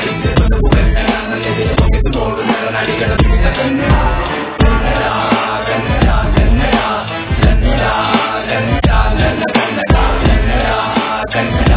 ಸಾಹಿತ್ಯ ಬದುಕು ಕನ್ನಡ ನನ್ನೆದೆಯ ಬಗೆದು ನೋಡು ನರನಾಡಿಗಳ ಮಿಡಿತ ಕನ್ನಡ ಕನ್ನಡ ಕನ್ನಡ ಕನ್ನಡ ಕನ್ನಡ ಕನ್ನಡ ನನ್ನ ಕನ್ನಡ ಕನ್ನಡ ಕನ್ನಡ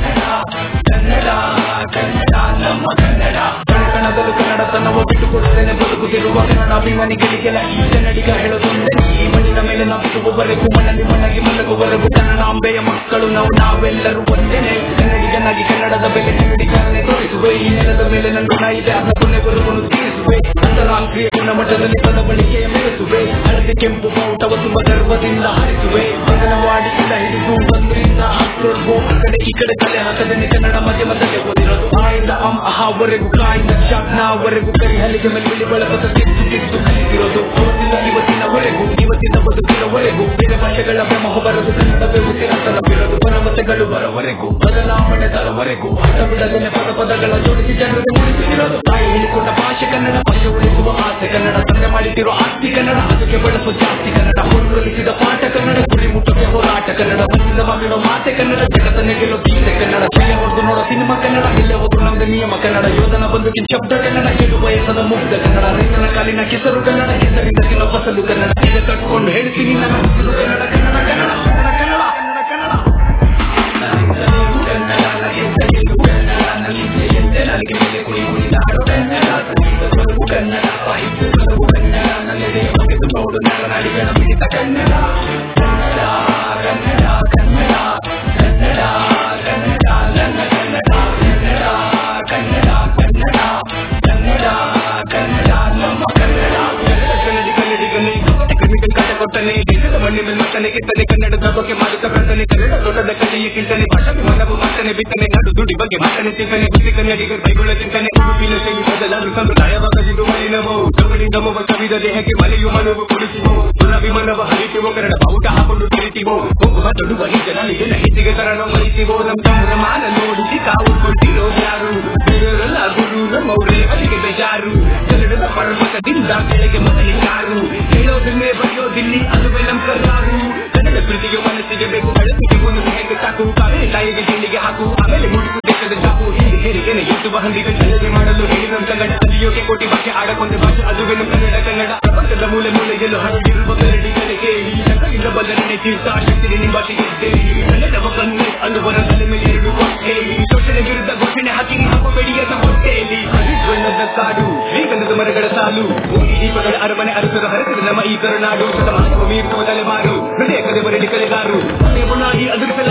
ಕನ್ನಡ ಕನ್ನಡ ಕನ್ನಡ ನಮ್ಮ ಕನ್ನಡ ಕನ್ನಡದಲ್ಲೂ ಕನ್ನಡತನವ ಬಿಟ್ಟುಕೊಡುತ್ತೇನೆ ಬದುಕುತ್ತಿರುವ ಕನ್ನಡ ಅಭಿಮಾನಿಗಳಿಗೆಲ್ಲ ಈ ಕನ್ನಡಿಗ ಹೇಳೋದೊಂದೇ ಈ ಮಣ್ಣಿನ ಮೇಲೆ ನಂಬಿಸುವವರೆಗೂ ಮಣ್ಣಲ್ಲಿ ಮಣ್ಣಾಗಿ ಮಲಗುವವರೆಗೂ ಕನ್ನಡಾಂಬೆಯ ಮಕ್ಕಳು ನಾವು ನಾವೆಲ್ಲರೂ ಒಂದೇನೆ ಕನ್ನಡಿಗನಾಗಿ ಕನ್ನಡದ ಬೆಲೆ ಕನ್ನಡಿಗರನ್ನೇ ತೋರಿಸುವೆ ಈ ನೆಲದ ಮೇಲೆ ನನ್ನ ಋಣ ಇದೆ ಅದರ ಕೊನೆವರೆಗೂ ತೀರಿಸುವೆ ಅಂತಾರಾಷ್ಟ್ರೀಯ ಗುಣಮಟ್ಟದಲ್ಲಿ ಪದ ಬಳಕೆಯ ಮೆರೆಸುವೆ ಹಳದಿ ಕೆಂಪು ಬಾವುಟವ ತುಂಬ ಗರ್ವದಿಂದ ಹಾರಿಸುವೆ ಅಂಗನವಾಡಿಯಿಂದ ಹಿಡಿದು ಒಂದರಿಂದ ಹತ್ತರವರೆಗೂ ಆ ಕಡೆ ಈ ಕಡೆ ತಲೆ ಹಾಕದೇನೆ ಕನ್ನಡ ಮಾಧ್ಯಮದಲ್ಲೇ ಓದಿರೋದು ಆಯಿಂದ ಅಂ ಅಹಾವರೆಗೂ ಕಾಯಿಂದ ಶಾಕ್ನವರೆಗೂ ಕರಿ ಹಲಿಗೆ ಮೇಲೆ ಬಿಳಿ ಬಳಪದ ತಿದ್ದು ತಿದ್ದು ಕಲಿತಿರೋದು ಅವತ್ತಿನ ಇವತ್ತಿನವರೆಗೂ ಇವತ್ತಿನ ಬದುಕಿನವರೆಗೂ ಬೇರೆ ಭಾಷೆಗಳ ಬ್ರಹ್ಮ ಬರದು ಕನ್ನಡವೇ ಉಸಿರಾಟನವಿರೋದು ಪರಮತೆಗಳು ಬರವರೆಗೂ ಬದಲಾವಣೆ ತರವರೆಗೂ ಹಠ ಬಿಡದೇನೆ ಪದ ಪದಗಳ ಜೋಡಿಸಿ ಜನರಿಗೆ ಉಳಿಸುತ್ತಿರೋದು ತಾಯಿ ಹೇಳಿಕೊಂಡ ಭಾಷೆ ಕನ್ನಡ ಭಾಷೆ ಉಳಿಸುವ ಆಸೆ ಕನ್ನಡ ತಂದೆ ಮಾಡಿಟ್ಟಿರೋ ಆಸ್ತಿ ಕನ್ನಡ ಅದಕ್ಕೆ ಬಳಸುವ ಜಾಸ್ತಿ ಕನ್ನಡ ಹುಡುಗಲಿಸಿದ ಪಾಠ ಕನ್ನಡ ಗುರಿ ಮುಟ್ಟುವ ಹೋರಾಟ ಕನ್ನಡ ಮನಸ್ಸಿಂದ ಮಾಡಿರೋ ಮಾತೆ ಕನ್ನಡ ಜಗತ್ತನ್ನೇ ಗೆಲ್ಲೋ ಗೀತೆ ಕನ್ನಡ ಕೈಯ ಹೊಡೆದು ನೋಡೋ ಸಿನಿಮಾ ಕನ್ನಡ ಇಲ್ಲೇ ಹೋದ್ರು ನಮ್ದು ನಿಯಮ ಕನ್ನಡ ಯೋಧನ ಬಂದುಕಿನ ಶಬ್ದ ಕನ್ನಡ ಏಳು ವಯಸ್ಸದ ಮುಗ್ಧ ಕನ್ನಡ ರೈತನ ಕಾಲಿನ ಕೆಸರು ಕನ್ನಡ ಕೆಸರಿಂದ ತಿನ್ನೋ ಫಸಲು ಕನ್ನಡ ಈಗ ಕಟ್ಕೊಂಡು ಹೇಳ್ತೀನಿ ನನ್ನ ಉಸಿರು ಕನ್ನಡ ಕನ್ನಡ ಕನ್ನಡ ಕನ್ನಡ ಕನ್ನಡ ಕನ್ನಡ ನನ್ನಿಂದ ನೀವು ಕನ್ನಡ ನನ್ನಿಂದ ನೀವು ಕನ್ನಡ ನನ್ನಿಂದ ಎಂದೆ ನನಗೆ ಮೇಲೆ ಕುಡಿ ಕುಣಿದಾಡೋ ಕನ್ನಡ ಸಂಗೀತ ಬದುಕು ಕನ್ನಡ ಸಾಹಿತ್ಯ ಬದುಕು ಕನ್ನಡ ನನ್ನೆದೆಯ ಬಗೆದು ನೋಡು ನರನಾಡಿಗಳ ಮಿಡಿತ ಕನ್ನಡ ಕನ್ನಡ ಕನ್ನಡ ಕನ್ನಡ ಕನ್ನಡ ಕನ್ನಡ ನನ್ನ ಕನ್ನಡ ಕನ್ನಡ ಕನ್ನಡ ಕನ್ನಡ ಕನ್ನಡ ಕನ್ನಡ ನಮ್ಮ ಕನ್ನಡ ಕನ್ನಡಿ ಕನ್ನಡಿಗನೇ ಕ್ರಿಮಿಕಲ್ ಕಾಟ ಕೊಟ್ಟನೆ ದೇಶದ ಮಣ್ಣಿ ಮೇಲೆ ಮತ್ತನೆ ಕಿತ್ತನೆ ಕನ್ನಡದ ಬಗ್ಗೆ ಮಾಡುತ್ತ ಕರ್ತನೆ ಕನ್ನಡ ದೊಡ್ಡದ ಕಲಿಯ ಕಿಂತನೆ ಭಾಷೆ ಮನವು ಮಾತನೆ ಬಿತ್ತನೆ ನಾಡು ದುಡಿ ಬಗ್ಗೆ ಮಾತನೆ ತಿಂತನೆ ಬುದ್ಧಿ ಕನ್ನಡಿಗರ ಕೈಗೊಳ್ಳ ಚಿಂತನೆ ಉಡುಪಿನ ಶೈಲಿ ಬದಲಾರು ಸಂಪ್ರದಾಯವಾಗದಿದ್ದು ಮಲಿನವು ದಮನಿ ದಮವ ಕವಿದ ದೇಹಕ್ಕೆ ಮಲೆಯು ಮನವು ಕುಡಿಸುವು ದುರಭಿಮನವ ಹರಿತಿವೋ ಕನ್ನಡ ಬಾವುಟ ಹಾಕೊಂಡು ತಿರುತಿವೋ ಹೋಗುವ ದೊಡ್ಡುವ ಈ ಜನರಿಗೆ ನೈತಿಗೆ ತರಣ ಮರಿತಿವೋ ನಮ್ಮ ಸಂಭ್ರಮಾನ ನೋಡಿಸಿ ಕಾವು ಕೊಟ್ಟಿರೋ ಯಾರು ಬೇರೆಯವರೆಲ್ಲ ಗುರು ನಮ್ಮವರೇ ಅವರಿಗೆ ಬೇಜಾರು ಕನ್ನಡದ ಪರ್ವತದಿಂದ ಕೆಳಗೆ ಮೊದಲೇ ಯಾರು ಹೇಳೋದನ್ನೇ ಬರೆಯೋದಿಲ್ಲಿ ಅದುವೇ ನಮ್ ಕರ್ನಾರು ಕನ್ನಡ ಪ್ರೀತಿಗೆ ಮನಸ್ಸಿಗೆ ಬೇಕು ಬೆಳಕಿಗೆ ಒಂದು ಹೇಗೆ ಸಾಕು ಕಾವೇ ತಾಯಿಗೆ ಜೀಲಿಗೆ ಹಾಕು ಆಮೇಲೆ ಮುಡುಕು ದೇಶದ ಚಾಕು ಹೀಗೆ ಹೇರಿಗೆನೆ ಎತ್ತುವ ಹಂದಿಗೆ ಚಲನೆ ಮಾಡಲು ಹೇಳಿ ನಮ್ಮ ಕನ್ನಡ ಕಲಿಯೋಕೆ ಕೋಟಿ ಭಾಷೆ ಆಡಕೊಂಡ ಭಾಷೆ ಅದುವೇ ನಮ್ಮ ಕನ್ನಡ ಕನ್ನಡ ಪ್ರಪಂಚದ ಮೂಲೆ ಮೂಲೆಯಲ್ಲೂ ಹರಡಿರುವ ಕನ್ನಡಿಗರಿಗೆ ಈ ಜಗದಿಂದ ಬದಲನೆ ತೀರ್ಥ ಶಕ್ತಿ ನಿಮ್ಮ ಭಾಷೆಗೆ ಕನ್ನಡವ ಕಣ್ಣು ಅನ್ನುವರ ತಲೆ ಮೇಲೆ ಎರಡು ಕೊಟ್ಟೆ ಶೋಷಣೆ ವಿರುದ್ಧ ಘೋಷಣೆ ಹಾಕಿ ಹಾಕಬೇಡಿ ಅಂತ ಹೊಟ್ಟೆಯಲ್ಲಿ ಬಣ್ಣದ ಕಾಡು ಶ್ರೀಗಂಧದ ಮರಗಳ ಸಾಲು ಊಟಿ ದೀಪಗಳ ಅರಮನೆ ಅರಸರ ಹರಸಿದ ನಮ್ಮ ಈ ಕರುನಾಡು ಶತಮಾನ ಮೀರಿಸುವ ತಲೆಮಾರು ಹೃದಯ ಕದೆ ಬರಲಿ ಕಲೆಗಾರು ಬುನಾದಿ ಅದುರಿಸಲ